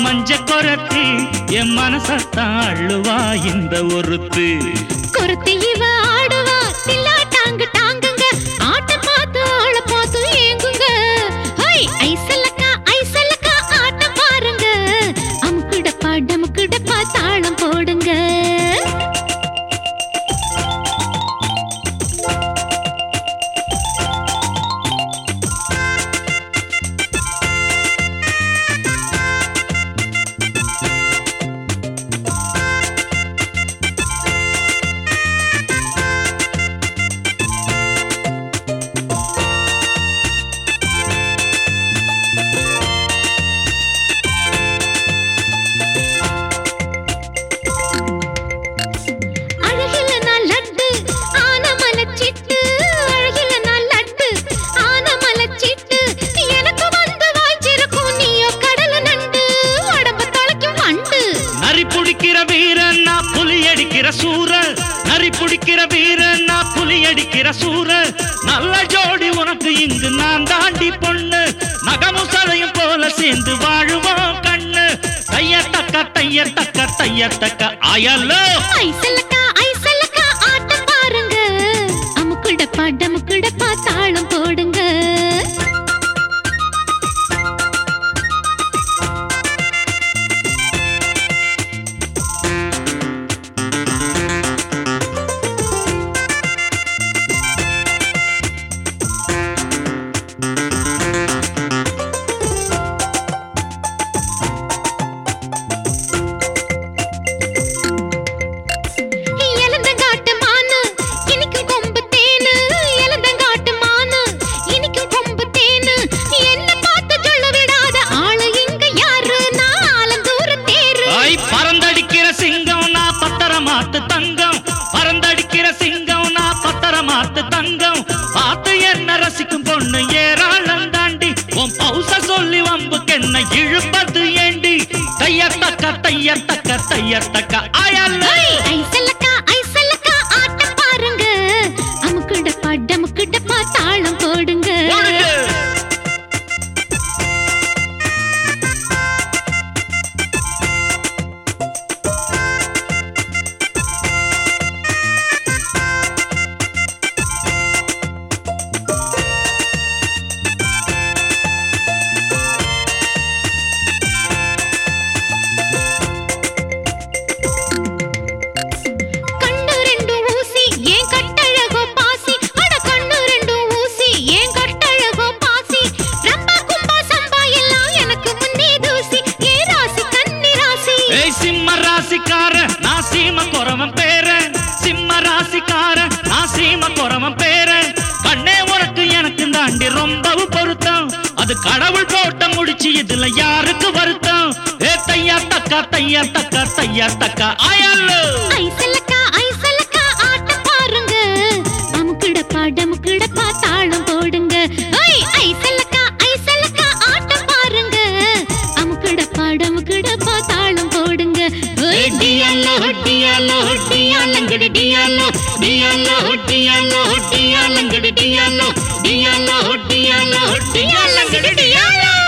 மஞ்ச கொரத்தி என் மனசத்தான் அள்ளுவா இந்த ஒருத்து குருத்தி இவ ஆடுவா தில்லா டாங்கு டாங்குங்க ஆட்ட பார்த்து ஆள பார்த்து ஏங்குங்க ஹை ஐசல்லக்கா ஐசல்லக்கா ஆட்ட பாருங்க அமுக்குடப்பா டமுக்குடப்பா தாளம் போடுங்க அழகில நான் லட்டு ஆனமல சிட்டு அழகில நான் லட்டு ஆனமல சிட்டு எனக்கு வந்து வாய்ச்சிருக்கும் நீயோ கடல நண்டு உடம்ப தலைக்கும் வண்டு நரி புடிக்கிற வீரன் நான் புலி அடிக்கிற சூர நரி புடிக்கிற வீரன் நான் புலி அடிக்கிற சூர நல்ல ஜோடி உனக்கு இங்கு நான் தாண்டி பொண்ணு நகமும் சதையும் போல சேர்ந்து வாழுவோம் கண்ணு தைய தக்க தைய தக்க தைய தக்க அயலோ ஐசல்லக்கா ஐசல்லக்கா ஆட்டம் பாருங்க அமுக்குடப்பா டமுக்குடப்பா தாளம் போடுங்க எலந்தங்காட்டு மானு இனிக்கும் கொம்பு தேனு எலந்தங்காட்டு மானு இனிக்கும் கொம்பு தேனு என்ன பார்த்து சொல்ல விடாத ஆளு இங்க யாரு நான் ஆலந்தூர தேரு ஐ பறந்தடிக்கிற சிங்கம் நான் பத்தரமாத்து தங்கம் பறந்தடிக்கிற சிங்கம் நான் பத்தரமாத்து தங்கம் பார்த்து என்ன ரசிக்கும் பொண்ணு ஏராளம் தாண்டி உன் பௌச சொல்லி வம்புக்கென்ன இழுப்பது ஏண்டி தைய தக்க தைய தக்க தைய தக்க அயல்ல ஐசல்லக்கா ஐசல்லக்கா ஆட்டம் பாருங்க அமுக்குடப்பா டமுக்குடப்பா தாளம் போடுங்க கண்ணு ரெண்டு ஊசி ஏன் கட்டழகோ பாசி அட கண்ணு ரெண்டு ஊசி ஏன் கட்டழகோ பாசி ரம்பா கும்பா சம்பா எல்லாம் எனக்கு முன்னே தூசி ஏ ராசி கன்னி ராசி ஏய் சிம்ம ராசிக்கார நான் சீம குறவன் பேரன் சிம்ம ராசிக்கார நான் சீம குறவன் பேரன் கண்ணே உனக்கு எனக்கு தாண்டி ரொம்பவும் பொருத்தம் அது கடவுள் போட்ட முடிச்சு இதுல யாருக்கு வருத்தம் ஏ தையா தக்கா தையா தக்கா தையா தக்கா அயல்லு ஐசல்லக்கா ஐசல்லக்கா ஆட்டம் பாருங்க அமுக்குடப்பா டமுக்குடப்பா தாளம் போடுங்க ஐ ஐசல்லக்கா ஐசல்லக்கா ஆட்டம் பாருங்க அமுக்குடப்பா டமுக்குடப்பா தாளம் போடுங்க ஓய் டியாலோ டியாலோ டியாலங்கடி டியாலோ டியாலோ டியாலோ டியாலங்கடி டியாலோ டியாலோ டியாலோ டியாலங்கடி டியாலோ